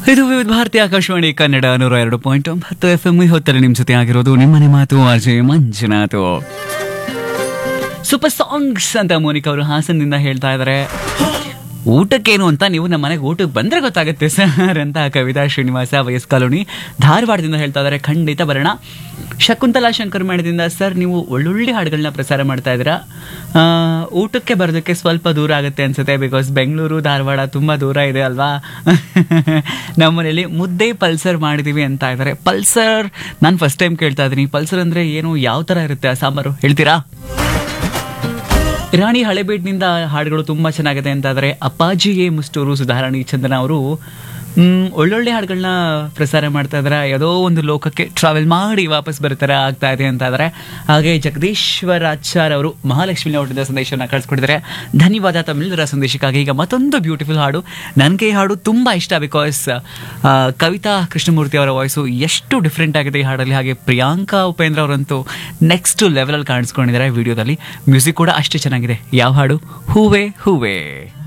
ಇದು ವಿವಿಧ ಭಾರತಿ ಆಕಾಶವಾಣಿ ಕನ್ನಡ ನೂರ ಎರಡು ಪಾಯಿಂಟ್ ಒಂಬತ್ತು ಎಫ್ ಎಂ ಹೊತ್ತಲ್ಲಿ ನಿಮ್ಮ ಜೊತೆ ಆಗಿರೋದು ನಿಮ್ಮನೆ ಮಾತು ಅಜಯ್ ಮಂಜುನಾಥ್ ಸೂಪರ್ ಸಾಂಗ್ಸ್ ಅಂತ ಮೋನಿಕಾ ಅವರು ಹಾಸನದಿಂದ ಹೇಳ್ತಾ ಇದ್ದಾರೆ ಊಟಕ್ಕೇನು ಅಂತ ನೀವು ನಮ್ಮ ಮನೆಗೆ ಊಟಕ್ಕೆ ಬಂದ್ರೆ ಗೊತ್ತಾಗುತ್ತೆ ಸರ್ ಅಂತ ಕವಿತಾ ಶ್ರೀನಿವಾಸ ವಯಸ್ ಕಾಲೋನಿ ಧಾರವಾಡದಿಂದ ಹೇಳ್ತಾ ಇದ್ದಾರೆ ಖಂಡಿತ ಬರೋಣ ಶಕುಂತಲಾ ಶಂಕರ್ ಮೇಡದಿಂದ ಸರ್ ನೀವು ಒಳ್ಳೊಳ್ಳೆ ಹಾಡುಗಳನ್ನ ಪ್ರಸಾರ ಮಾಡ್ತಾ ಇದ್ದೀರಾ ಆ, ಊಟಕ್ಕೆ ಬರೋದಕ್ಕೆ ಸ್ವಲ್ಪ ದೂರ ಆಗುತ್ತೆ ಅನ್ಸುತ್ತೆ ಬಿಕಾಸ್ ಬೆಂಗಳೂರು ಧಾರವಾಡ ತುಂಬ ದೂರ ಇದೆ ಅಲ್ವಾ ನಮ್ಮನೇಲಿ ಮುದ್ದೆ ಪಲ್ಸರ್ ಮಾಡಿದೀವಿ ಅಂತ ಇದ್ದಾರೆ ಪಲ್ಸರ್ ನಾನು ಫಸ್ಟ್ ಟೈಮ್ ಕೇಳ್ತಾ ಇದ್ದೀನಿ ಪಲ್ಸರ್ ಅಂದ್ರೆ ಏನು ಯಾವ ಥರ ಇರುತ್ತೆ ಆ ಸಾಂಬಾರು ಹೇಳ್ತೀರಾ ರಾಣಿ ಹಳೆಬೀಡ್ನಿಂದ ಹಾಡುಗಳು ತುಂಬಾ ಚೆನ್ನಾಗಿದೆ ಅಂತಾದರೆ ಅಪ್ಪಾಜಿಯೇ ಮುಷ್ಟೂರು ಸುಧಾರಾಣಿ ಚಂದನ ಅವರು ಮ್, ಒಳ್ಳೊಳ್ಳೆ ಹಾಡುಗಳನ್ನ ಪ್ರಸಾರ ಮಾಡ್ತಾ ಇದ್ದಾರೆ ಯಾವುದೋ ಒಂದು ಲೋಕಕ್ಕೆ ಟ್ರಾವೆಲ್ ಮಾಡಿ ವಾಪಸ್ ಬರ್ತಾರೆ ಆಗ್ತಾ ಇದೆ ಅಂತ ಇದ್ದಾರೆ ಹಾಗೆ ಜಗದೀಶ್ವರಾಚಾರ್ ಅವರು ಮಹಾಲಕ್ಷ್ಮಿ ಅವರಿಂದ ಸಂದೇಶವನ್ನು ಕಳಿಸ್ಕೊಟ್ಟಿದ್ದಾರೆ ಧನ್ಯವಾದ ತಮ್ಮೆಲ್ಲರ ಸಂದೇಶಕ್ಕಾಗಿ ಈಗ ಮತ್ತೊಂದು ಬ್ಯೂಟಿಫುಲ್ ಹಾಡು ನನಗೆ ಈ ಹಾಡು ತುಂಬ ಇಷ್ಟ ಬಿಕಾಸ್ ಕವಿತಾ ಕೃಷ್ಣಮೂರ್ತಿ ಅವರ ವಾಯ್ಸು ಎಷ್ಟು ಡಿಫ್ರೆಂಟ್ ಆಗಿದೆ ಈ ಹಾಡಲ್ಲಿ ಹಾಗೆ ಪ್ರಿಯಾಂಕಾ ಉಪೇಂದ್ರ ಅವರಂತೂ ನೆಕ್ಸ್ಟ್ ಲೆವೆಲಲ್ಲಿ ಕಾಣಿಸ್ಕೊಂಡಿದ್ದಾರೆ ವಿಡಿಯೋದಲ್ಲಿ ಮ್ಯೂಸಿಕ್ ಕೂಡ ಅಷ್ಟೇ ಚೆನ್ನಾಗಿದೆ ಯಾವ ಹಾಡು ಹೂವೆ ಹೂವೆ